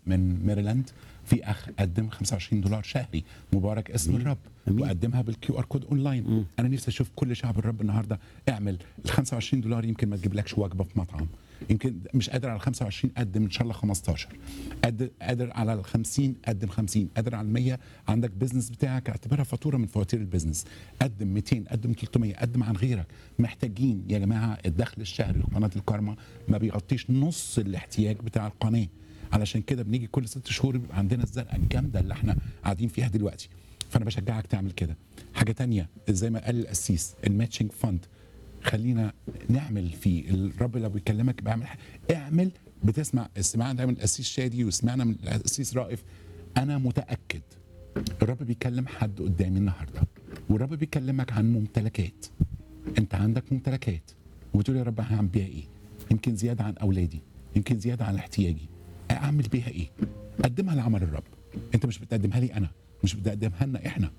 من ميريلاند في اخ قدم 25 دولار شهري مبارك اسم الرب أمين. وقدمها بالكيو ار كود اونلاين انا نفسي اشوف كل شعب الرب النهارده اعمل ال 25 دولار يمكن ما تجيبلكش وجبه في مطعم يمكن مش قادر على ال 25 قدم ان شاء الله 15 قادر قادر على ال 50 قدم 50 قادر على ال 100 عندك بزنس بتاعك اعتبرها فاتوره من فواتير البزنس قدم 200 قدم 300 قدم عن غيرك محتاجين يا جماعه الدخل الشهري لقناه الكارما ما بيغطيش نص الاحتياج بتاع القناه علشان كده بنيجي كل ست شهور بيبقى عندنا الزرقاء الجامده اللي احنا قاعدين فيها دلوقتي فانا بشجعك تعمل كده حاجه تانية زي ما قال القسيس الماتشنج فند خلينا نعمل فيه الرب لو بيكلمك بعمل ح- اعمل بتسمع سمعنا من القسيس شادي وسمعنا من القسيس رائف انا متاكد الرب بيكلم حد قدامي النهارده والرب بيكلمك عن ممتلكات انت عندك ممتلكات وبتقول يا رب هعمل بيها ايه يمكن زياده عن اولادي يمكن زياده عن احتياجي اعمل بيها ايه قدمها لعمل الرب انت مش بتقدمها لي انا مش بتقدمها لنا احنا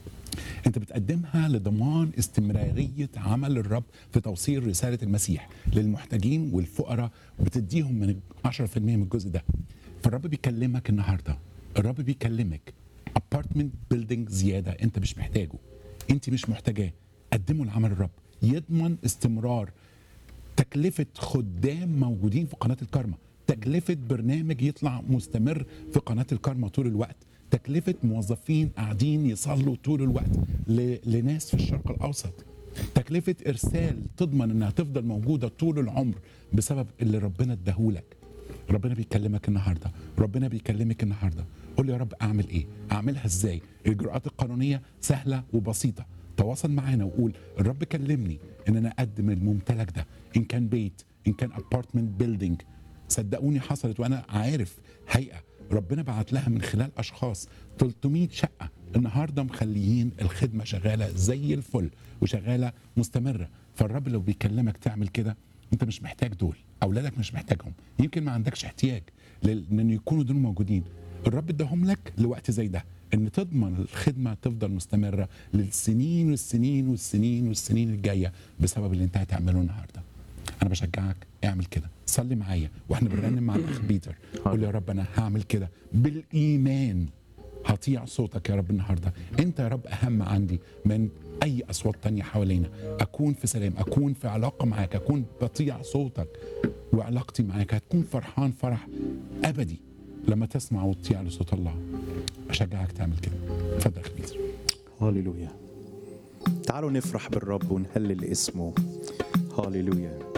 انت بتقدمها لضمان استمراريه عمل الرب في توصيل رساله المسيح للمحتاجين والفقراء وبتديهم من 10% من الجزء ده فالرب بيكلمك النهارده الرب بيكلمك ابارتمنت بيلدينج زياده انت مش محتاجه انت مش محتاجاه قدمه لعمل الرب يضمن استمرار تكلفة خدام موجودين في قناة الكارما تكلفة برنامج يطلع مستمر في قناة الكارما طول الوقت تكلفة موظفين قاعدين يصلوا طول الوقت ل... لناس في الشرق الأوسط تكلفة إرسال تضمن إنها تفضل موجودة طول العمر بسبب اللي ربنا اداهولك ربنا بيكلمك النهارده ربنا بيكلمك النهارده قول لي يا رب اعمل ايه اعملها ازاي الاجراءات القانونيه سهله وبسيطه تواصل معانا وقول الرب كلمني ان انا اقدم الممتلك ده ان كان بيت ان كان ابارتمنت بيلدينج صدقوني حصلت وانا عارف هيئه ربنا بعت لها من خلال اشخاص 300 شقه النهارده مخليين الخدمه شغاله زي الفل وشغاله مستمره فالرب لو بيكلمك تعمل كده انت مش محتاج دول اولادك مش محتاجهم يمكن ما عندكش احتياج لل- لان يكونوا دول موجودين الرب اداهم لك لوقت زي ده ان تضمن الخدمه تفضل مستمره للسنين والسنين والسنين والسنين الجايه بسبب اللي انت هتعمله النهارده انا بشجعك اعمل كده صلي معايا واحنا بنرنم مع الاخ بيتر قول يا رب انا هعمل كده بالايمان هطيع صوتك يا رب النهارده انت يا رب اهم عندي من اي اصوات تانية حوالينا اكون في سلام اكون في علاقه معاك اكون بطيع صوتك وعلاقتي معاك هتكون فرحان فرح ابدي لما تسمع وتطيع لصوت الله اشجعك تعمل كده اتفضل يا اخ بيتر هاليلويا تعالوا نفرح بالرب ونهلل اسمه هاليلويا